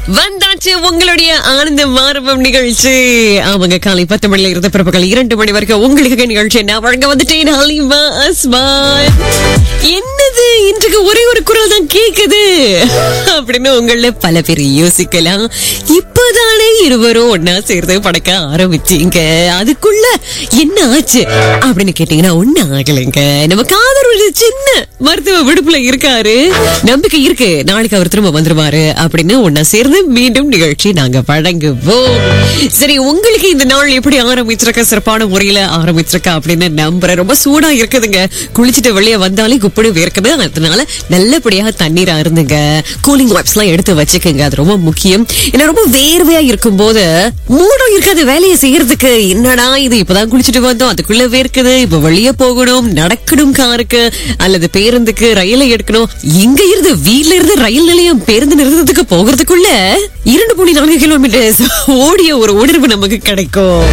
வந்தாச்சு உங்களுடைய ஆனந்த மாரபம் நிகழ்ச்சி அவங்க காலை பத்து மணில இருந்து பிறப்புகள் இரண்டு மணி வரைக்கும் உங்களுக்கு நிகழ்ச்சி நான் வழங்க வந்துட்டேன் ஹலிமா அஸ்மான் என்னது இன்றைக்கு ஒரே ஒரு குரல் தான் கேக்குது அப்படின்னு உங்கள பல பேர் யோசிக்கலாம் இப்பதானே இருவரும் ஒன்னா சேர்ந்து படைக்க ஆரம்பிச்சீங்க அதுக்குள்ள என்ன ஆச்சு அப்படின்னு கேட்டீங்கன்னா ஒண்ணு ஆகலைங்க நம்ம காதல் ஒரு சின்ன மருத்துவ விடுப்புல இருக்காரு நம்பிக்கை இருக்கு நாளைக்கு அவர் திரும்ப வந்துருவாரு அப்படின்னு ஒன்னா சேர்ந்து மீண்டும் நிகழ்ச்சி நாங்க வழங்குவோம் சரி உங்களுக்கு இந்த நாள் எப்படி ஆரம்பிச்சிருக்க சிறப்பான முறையில ஆரம்பிச்சிருக்க அப்படின்னு நம்புறேன் ரொம்ப சூடா இருக்குதுங்க குளிச்சுட்டு வெளியே வந்தாலே குப்பிடு வேர்க்குது அதனால நல்லபடியாக தண்ணீரா இருந்துங்க கூலிங் வாப்ஸ் எல்லாம் எடுத்து வச்சுக்கோங்க அது ரொம்ப முக்கியம் ஏன்னா ரொம்ப வேர்வையா இருக்கும் போது மூடம் இருக்காது வேலையை செய்யறதுக்கு என்னடா இது இப்பதான் குளிச்சுட்டு வந்தோம் அதுக்குள்ள வேர்க்குது இப்ப வெளியே போகணும் நடக்கணும் காருக்கு அல்லது பேருந்துக்கு ரயிலை எடுக்கணும் இங்க இருந்து வீட்ல இருந்து ரயில் நிலையம் பேருந்து நிறுத்தத்துக்கு போகிறதுக்குள்ள இரண்டு புள்ளி நான்கு கிலோமீட்டர் ஓடிய ஒரு உணர்வு நமக்கு கிடைக்கும்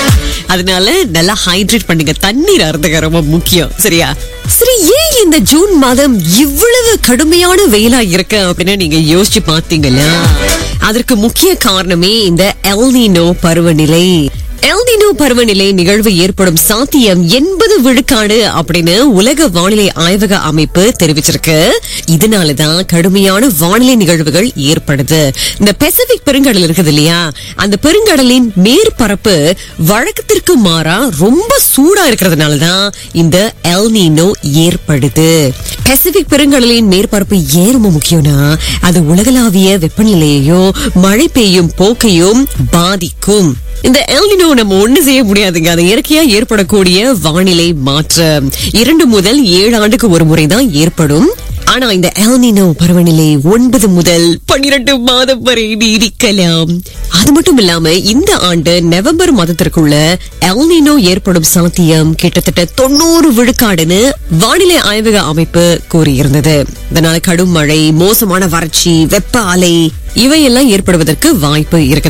அதனால நல்லா ஹைட்ரேட் பண்ணுங்க தண்ணீர் அருந்துங்க ரொம்ப முக்கியம் சரியா சரி ஏன் இந்த ஜூன் மாதம் இவ்வளவு கடுமையான வெயிலா இருக்கு அப்படின்னு நீங்க யோசிச்சு பாத்தீங்களா அதற்கு முக்கிய காரணமே இந்த எல்னினோ பருவநிலை எல்னினோ பருவநிலை நிகழ்வு ஏற்படும் சாத்தியம் எண்பது விழுக்காடு அப்படின்னு உலக வானிலை ஆய்வக அமைப்பு தெரிவிச்சிருக்கு இதனாலதான் கடுமையான வானிலை நிகழ்வுகள் ஏற்படுது இந்த பெசிபிக் பெருங்கடல் இருக்குது இல்லையா அந்த பெருங்கடலின் மேற்பரப்பு வழக்கத்திற்கு மாறா ரொம்ப சூடா இருக்கிறதுனாலதான் இந்த எல்னினோ ஏற்படுது பெசிபிக் பெருங்கடலின் மேற்பரப்பு ஏன் ரொம்ப முக்கியம்னா அது உலகளாவிய வெப்பநிலையையும் மழை பெய்யும் போக்கையும் பாதிக்கும் இந்த எல்னினோ நம்ம ஒண்ணு செய்ய முடியாதுங்க அது இயற்கையா ஏற்படக்கூடிய வானிலை மாற்றம் இரண்டு முதல் ஏழு ஆண்டுக்கு ஒரு முறைதான் ஏற்படும் ஆனா இந்த எல்னினோ பருவநிலை ஒன்பது முதல் பன்னிரண்டு மாதம் வரை நீடிக்கலாம் அது மட்டும் இல்லாம இந்த ஆண்டு நவம்பர் மாதத்திற்குள்ள எல்னினோ ஏற்படும் சாத்தியம் கிட்டத்தட்ட தொண்ணூறு விழுக்காடுன்னு வானிலை ஆய்வக அமைப்பு கூறியிருந்தது இதனால கடும் மழை மோசமான வறட்சி வெப்ப அலை இவையெல்லாம் ஏற்படுவதற்கு வாய்ப்பு இருக்குது